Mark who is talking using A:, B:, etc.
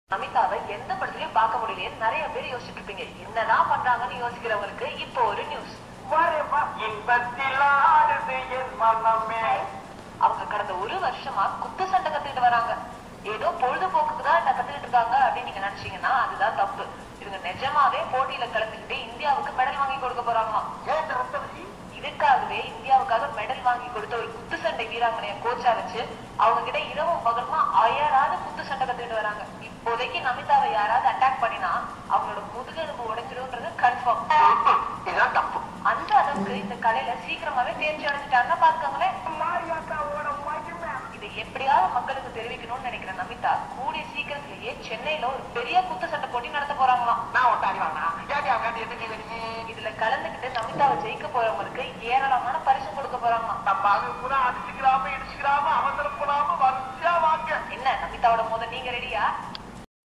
A: நமிதாவை எந்த படத்துலயும் பார்க்க முடியலையே நிறைய பேர் யோசிச்சுட்டு இருப்பீங்க என்னதான் பண்றாங்கன்னு யோசிக்கிறவங்களுக்கு இப்போ ஒரு நியூஸ்
B: வரவா இன்பத்தில் ஆடுது என் மனமே
A: அவங்க கடந்த ஒரு வருஷமா குத்து சண்டை கத்துக்கிட்டு வராங்க ஏதோ பொழுதுபோக்குக்கு தான் இதை கத்துக்கிட்டு இருக்காங்க அப்படின்னு நீங்க நினைச்சீங்கன்னா அதுதான் தப்பு இவங்க நிஜமாவே போட்டியில கலந்துக்கிட்டு இந்தியாவுக்கு மெடல் வாங்கி கொடுக்க போறாங்களாம்
B: ஏன் இந்த ரத்தவதி
A: இதுக்காகவே இந்தியாவுக்காக மெடல் வாங்கி கொடுத்த ஒரு குத்து சண்டை வீராங்கனைய கோச்சா வச்சு அவங்க கிட்ட இரவும் பகலுமா அயராத குத்து சண்டை கத்துக்கிட்டு வராங்க இப்போதைக்கு நமிதாவை யாராவது அட்டாக் பண்ணினா அவங்களோட முதுகெலும்பு உடைஞ்சிரும்ன்றது கன்ஃபார்ம்
B: இதுதான் தப்பு
A: அந்த அளவுக்கு இந்த கலையில சீக்கிரமாவே தேர்ச்சி அடைஞ்சிட்டாங்கன்னா பாத்துக்கோங்களேன்
B: மாரியாத்தாவோட மகிமை
A: இதை எப்படியாவது மக்களுக்கு தெரிவிக்கணும்னு நினைக்கிற நமிதா கூடிய சீக்கிரத்திலேயே சென்னையில ஒரு பெரிய குத்து சண்டை போட்டி நடத்த போறாங்களாம்
B: நான் ஒட்டாடி வாங்க ஏடி அவங்க எதுக்கு வெளியே
A: இதுல கலந்துக்கிட்டு நமிதாவை ஜெயிக்க போறவங்களுக்கு ஏராளமான பரிசு கொடுக்க போறாங்களாம்
B: நம்ம அது கூட